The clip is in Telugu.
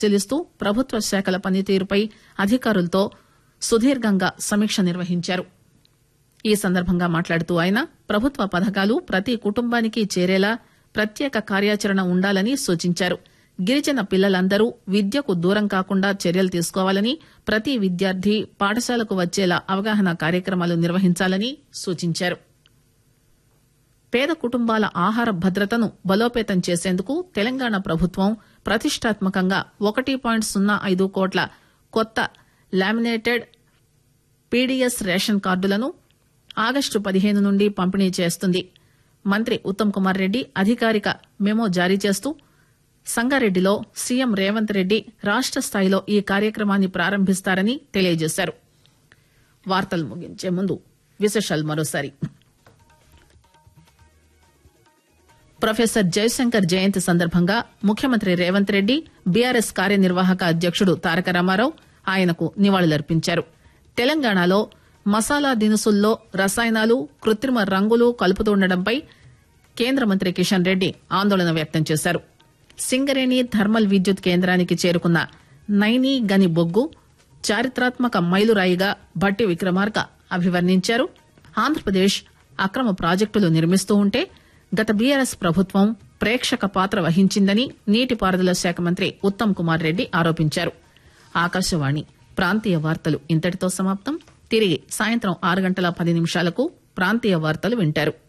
పరిశీలిస్తూ ప్రభుత్వ శాఖల పనితీరుపై అధికారులతో సుదీర్ఘంగా సమీక్ష నిర్వహించారు ఈ సందర్భంగా మాట్లాడుతూ ఆయన ప్రభుత్వ పథకాలు ప్రతి కుటుంబానికి చేరేలా ప్రత్యేక కార్యాచరణ ఉండాలని సూచించారు గిరిజన పిల్లలందరూ విద్యకు దూరం కాకుండా చర్యలు తీసుకోవాలని ప్రతి విద్యార్థి పాఠశాలకు వచ్చేలా అవగాహన కార్యక్రమాలు నిర్వహించాలని సూచించారు పేద కుటుంబాల ఆహార భద్రతను బలోపేతం చేసేందుకు తెలంగాణ ప్రభుత్వం ప్రతిష్టాత్మకంగా ఒకటి పాయింట్ సున్నా ఐదు కోట్ల కొత్త లామినేటెడ్ పీడీఎస్ రేషన్ కార్డులను ఆగస్టు పదిహేను నుండి పంపిణీ చేస్తుంది మంత్రి ఉత్తమ్ కుమార్ రెడ్డి అధికారిక మెమో జారీ చేస్తూ సంగారెడ్డిలో సీఎం రేవంత్ రెడ్డి రాష్ట స్థాయిలో ఈ కార్యక్రమాన్ని ప్రారంభిస్తారని తెలియజేశారు వార్తలు ముగించే ముందు విశేషాలు మరోసారి ప్రొఫెసర్ జయశంకర్ జయంతి సందర్భంగా ముఖ్యమంత్రి రేవంత్ రెడ్డి బీఆర్ఎస్ కార్యనిర్వాహక అధ్యకుడు తారక రామారావు ఆయనకు నివాళులర్పించారు తెలంగాణలో మసాలా దినుసుల్లో రసాయనాలు కృత్రిమ రంగులు కలుపుతుండటంపై కేంద్ర మంత్రి కిషన్ రెడ్డి ఆందోళన వ్యక్తం చేశారు సింగరేణి థర్మల్ విద్యుత్ కేంద్రానికి చేరుకున్న నైనీ గని బొగ్గు చారిత్రాత్మక మైలురాయిగా భట్టి విక్రమార్క అభివర్ణించారు ఆంధ్రప్రదేశ్ అక్రమ ప్రాజెక్టులు నిర్మిస్తూ ఉంటే గత బీఆర్ఎస్ ప్రభుత్వం ప్రేక్షక పాత్ర వహించిందని నీటిపారుదల శాఖ మంత్రి ఉత్తమ్ కుమార్ రెడ్డి ఆరోపించారు ఆకాశవాణి ప్రాంతీయ వార్తలు ఇంతటితో సమాప్తం తిరిగి సాయంత్రం ఆరు గంటల పది నిమిషాలకు ప్రాంతీయ వార్తలు వింటారు